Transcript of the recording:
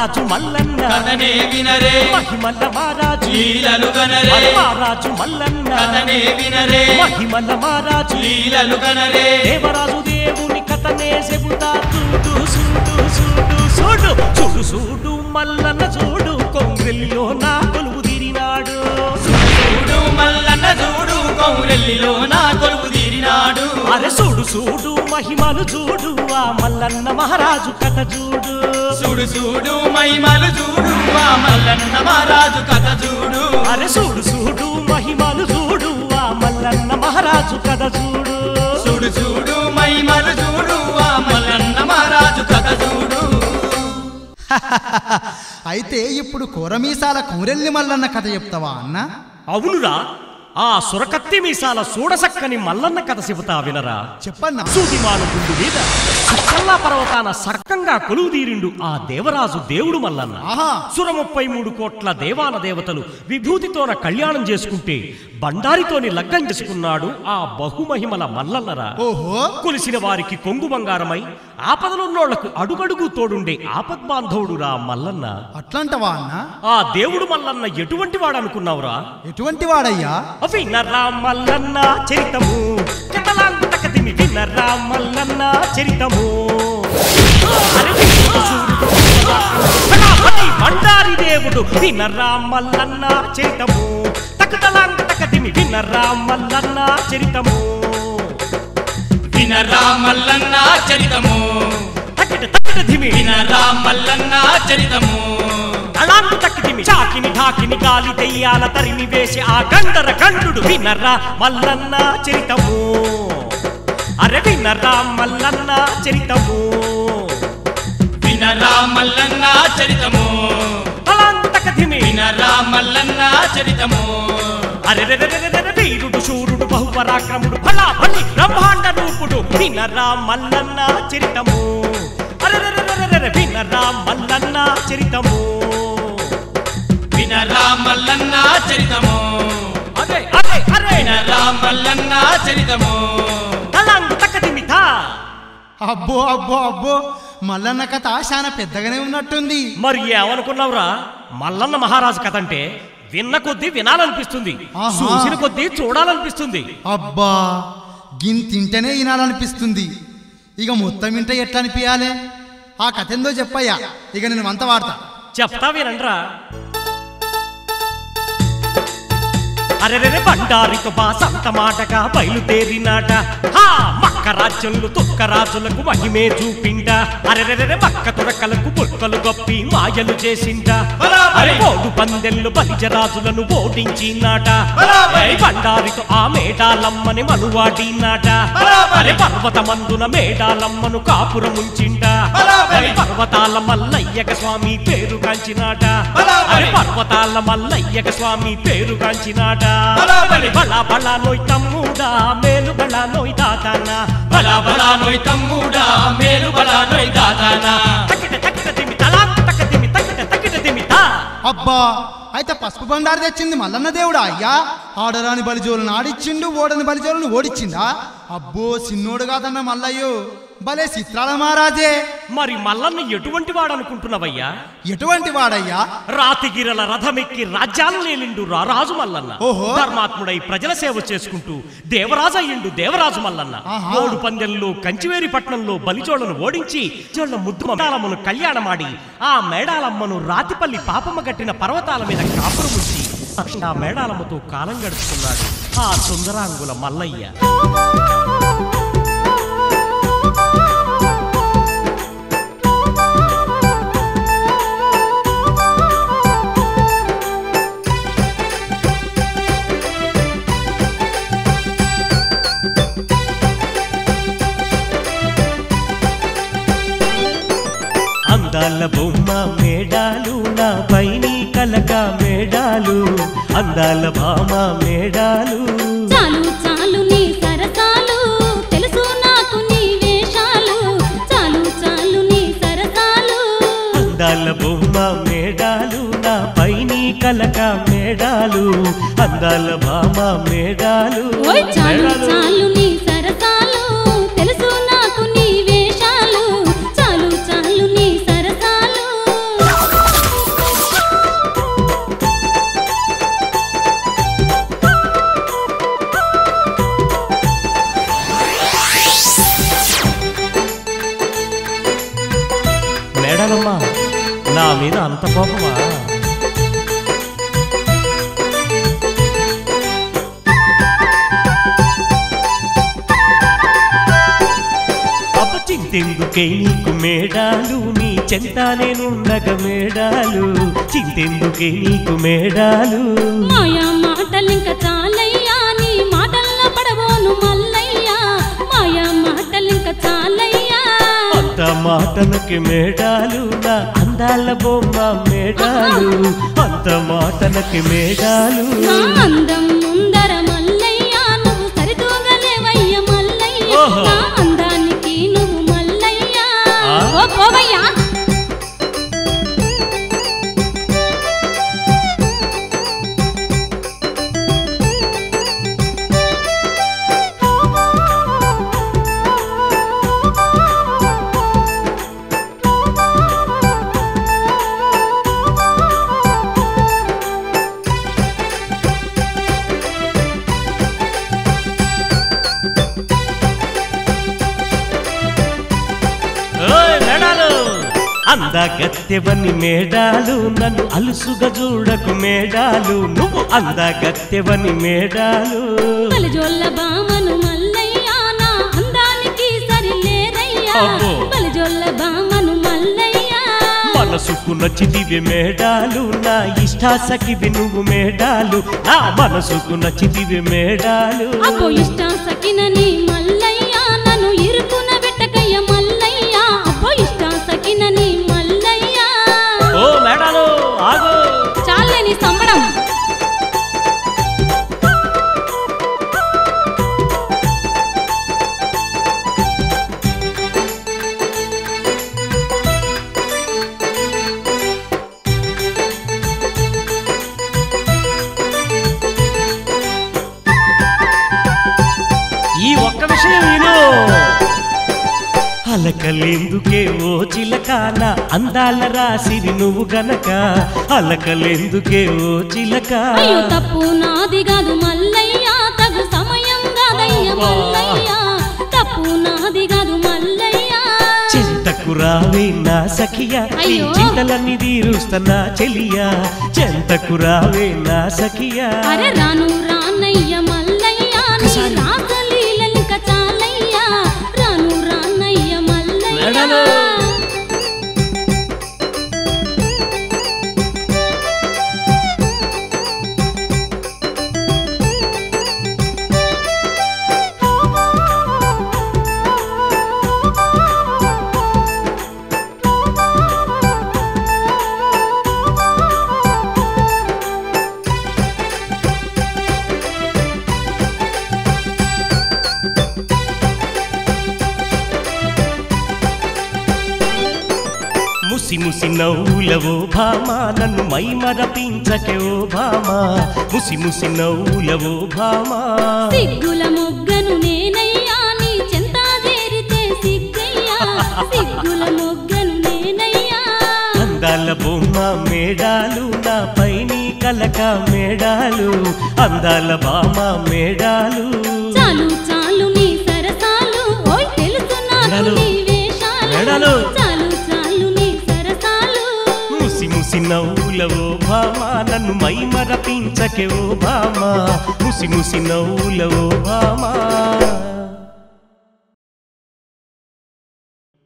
మహారాజు మల్లన్న కథనే వినరే మహిమల మహారాజు లీలలు గనరే మరి మహారాజు మల్లన్న కథనే వినరే మహిమల మహారాజు లీలలు గనరే దేవరాజు దేవుని కథనే చెబుతా చూడు చూడు చూడు చూడు చూడు చూడు మల్లన్న చూడు కొంగెల్లిలో నా కొలువు తీరినాడు చూడు మల్లన్న చూడు కౌరెల్లిలో నా కొలుపు తీరినాడు అరే చూడు చూడు మహిమలు చూడు ఆ మల్లన్న మహారాజు కథ చూడు చూడు చూడు మహిమలు చూడు ఆ మల్లన్న మహారాజు కథ చూడు అరే చూడు చూడు మహిమలు చూడు ఆ మల్లన్న మహారాజు కథ చూడు చూడు చూడు మహిమలు చూడు ఆ మల్లన్న మహారాజు కథ చూడు అయితే ఇప్పుడు కూరమీసాల కూరెల్లి మల్లన్న కథ చెప్తావా అన్న అవునురా ఆ సురకత్తి మీసాల చూడసక్కని మల్లన్న కథ చెబుతా వినరా చెప్పన్నా సూదిమాను గుండు మీద సుక్కల్లా పర్వతాన సక్కంగా కొలువు తీరిండు ఆ దేవరాజు దేవుడు మల్లన్న ఆహా సుర ముప్పై మూడు కోట్ల దేవాన దేవతలు విభూతితోన కళ్యాణం చేసుకుంటే బండారితోని లగ్గం చేసుకున్నాడు ఆ బహుమహిమల మల్లన్నరా ఓహో కొలిసిన వారికి కొంగు బంగారమై ఆపదలున్నోళ్లకు అడుగడుగు తోడుండే ఆపద్బాంధవుడు రా మల్లన్న అట్లంటవా అన్న ఆ దేవుడు మల్లన్న ఎటువంటి వాడనుకున్నావురా ఎటువంటి వాడయ్యా వినరా మల్లన్న చరితము కథలాంతకదిమి వినరా మల్లన్న చరితము అరే విష్ణు సూర్యుడు బలాపతి బండారి దేవుడు వినరా మల్లన్న చరితము తకతలాంతకదిమి వినరా మల్లన్న చరితము వినరా మల్లన్న చరితము తకిట తకిట ధిమి వినరా మల్లన్న చరితము అలాంటి తక్కిదిమి చాకిని ఢాకిని గాలి దెయ్యాల తరిమి వేసి ఆ గండర గండుడు వినరా మల్లన్న చరితము అరే వినరా మల్లన్న చరితము వినరా మల్లన్న చరితము అలాంతకధిమి వినరా మల్లన్న చరితము అరే రె రె రె రె రె వీరుడు శూరుడు బహుపరాక్రముడు ఫలా ఫలి బ్రహ్మాండ రూపుడు వినరా మల్లన్న చరితము అరే రె రె రె రె రె రె వినరా మల్లన్న చరితము వినరా మల్లన్న చరితము అరే అరే అరే వినరా మల్లన్న చరితము అలాంతకధిమిథా అబ్బో అబ్బో అబ్బో మల్లన్న కథ చాలా పెద్దగానే ఉన్నట్టుంది మరి ఏమనుకున్నావురా మల్లన్న మహారాజు కథ అంటే విన్న కొద్దీ వినాలనిపిస్తుంది ఆహా. చూసిన కొద్దీ చూడాలనిపిస్తుంది అబ్బా గిన్ తింటేనే వినాలనిపిస్తుంది ఇక మొత్తం ఇంట ఎట్లా అనిపించాలి ఆ కథ ఏందో చెప్పయ్యా ఇక నేను వంత వాడతా చెప్తా వినండ్రా అరెరెరె బండారితో బా సంత మాటగా బయలుదేరినాట హా మక్క రాజ్యంలో తొక్క రాజులకు మహిమే చూపిండ అరెరెరె మక్క తురకలకు బుక్కలు గొప్పి మాయలు చేసిండ బరాబరి. అరే ఓడు పందెళ్ళు బలిజరాజులను ఓడించినాట బరాబరి. అరే బండారితో ఆ మేడాలమ్మని మనువాడినాట బరాబరి. అరే పర్వతమందున మేడాలమ్మను కాపురముంచిండ బరాబరి. అరే పర్వతాల మల్లయ్యక స్వామి పేరు కాంచినాట బరాబరి. అరే పర్వతాల మల్లయ్యక స్వామి పేరు కాంచినాట బరాబరి. బళ బళ నోయ్ తమ్ముడా మేలు బళ నోయ్ దాదానా బలా బలా నోయ్ తమ్ముడా మేలు బలా నోయ్ దాదానా తక్కిట తక్కిట దిమి తలా తక్క దిమి తక్కిట తక్కిట దిమి తా అబ్బా అయితే పసుపు బండారు తెచ్చింది మల్లన్న దేవుడా అయ్యా ఆడరాని బలిజోలను ఆడిచ్చిండు ఓడని బలిజోలను ఓడిచ్చిండా అబ్బో సిన్నోడు కాదన్న మల్లయ్యో భలే చిత్రాల మహారాజే మరి మల్లన్న ఎటువంటి వాడు అనుకుంటున్నావయ్యా ఎటువంటి వాడయ్యా రాతిగిరల రథమెక్కి రాజ్యాలు నేలిండు రారాజు మల్లన్న ఓహో. ధర్మాత్ముడై ప్రజల సేవ చేసుకుంటూ దేవరాజు అయ్యిండు దేవరాజు మల్లన్న ఆహా. ఓడు పందెంలో కంచివేరి పట్నంలో బలిచోళ్లను ఓడించి చోళ్ల ముద్దు మేడాలమ్మను కళ్యాణమాడి ఆ మేడాలమ్మను రాతిపల్లి పాపమ్మ కట్టిన పర్వతాల మీద కాపురం ఉంచి ఆ మేడాలమ్మతో కాలం గడుపుకున్నాడు ఆ సుందరాంగుల మల్లయ్య అందాల బొమ్మ మేడాలు నా పైని కలక మేడాలు అందాల భామ మేడాలు చాలు చాలు నీ సరసాలు తెలుసు నాకు నీ వేషాలు చాలు చాలు నీ సరసాలు అందాల బొమ్మ మేడాలు నా పైని కలక మేడాలు అందాల భామ మేడాలు ఓయ్ చాలు మేడాలు. చాలు నీ సరసాలు తెలుసు నాకు నీ వేషాలు చాలు చాలు నీ సరసాలు నా మీద అంత కోపమా అప్ప చింతెందుకే నీకు మేడాలు నీ చెంత నేనుండగ మేడాలు చింతెందుకే నీకు మేడాలు మాయా మాటలింక చాలయ్యా నీ మాటల్లో పడబోను మల్లయ్యా మాయా మాటలింక చాలయ్యా అంత మాటలకి మేడాలు నా అందాల బొమ్మ మేడాలు అంత మాటలకి మేడాలు నా అందం ముందర మల్లయ్యా నువ్వు సరితూగలేవయ్య మల్లయ్య ఓహో. నా అందానికి నువ్వు మల్లయ్యా ఆ? ఓ పోవయ్యా ఓయ్ మేడాలు అందగత్తెవని మేడాలు నన్ను అలుసుగా చూడకు మేడాలు నువ్వు అందగత్తెవని మేడాలు బలిజోళ్ళ బామను మల్లయ్యా నా అందానికి సరిలేరయ్యా అబ్బో. బలిజోళ్ళ బామను మల్లయ్యా మనసుకు నచ్చితివి మేడాలు నా ఇష్టాసకివి నువ్వు మేడాలు నా మనసుకు నచ్చితివి మేడాలు అబ్బో ఇష్టం సకినని మల్లయ్యా నన్ను ఇరుకున పెట్టకయ్య మల్లయ్యా అబ్బో ఇష్టం సకినని మల్లయ్యా ఓ మేడాలు ఆగు చాలని సంబడం ఈ ఒక్క విషయం విను అలకలేందుకే ఓ చిలకాన అందాల రాసిరి నువ్వు గనక అలకలేందుకే ఓ చిలక అయ్యో తప్పు నాది కాదు మల్లయ్యా తగు సమయం కాదయ్య మల్లయ్యా తప్పు నాది కాదు మల్లయ్యా చింతకు రావే నా సఖియా నీ అయ్యో. చింతలన్నీ తీరుస్తున్నా చెలియా చింతకు రావే నా సఖియా అరే రాను రానయ్య మల్లయ్యా నీ రాసలీలలిక చాలయ్యా రాను రానయ్య మల్లయ్యా మేడాలు. ముసి ముసి నవ్వులవో భామా నన్ను మై మరపించకే ఓ భామా ముసి ముసి నవ్వులవో భామా సిగ్గుల మొగ్గను నేనయ్యా నీ చెంత చేరితే సిగ్గయ్యా సిగ్గుల మొగ్గను నేనయ్యా అందాల బొమ్మ మేడాలు నా పైని కలక మేడాలు అందాల బామ మేడాలు చాలు చాలు నీ సరసాలు ఓయ్ తెలుసు నాకు మేడాలు. నీ వేషాలు మేడాలు. చాలు చాలు నీ సరసాలు ముసి ముసి నవ్వులవో భామా నన్ను మై మరపించకే ఓ భామా ముసి ముసి నవ్వులవో భామా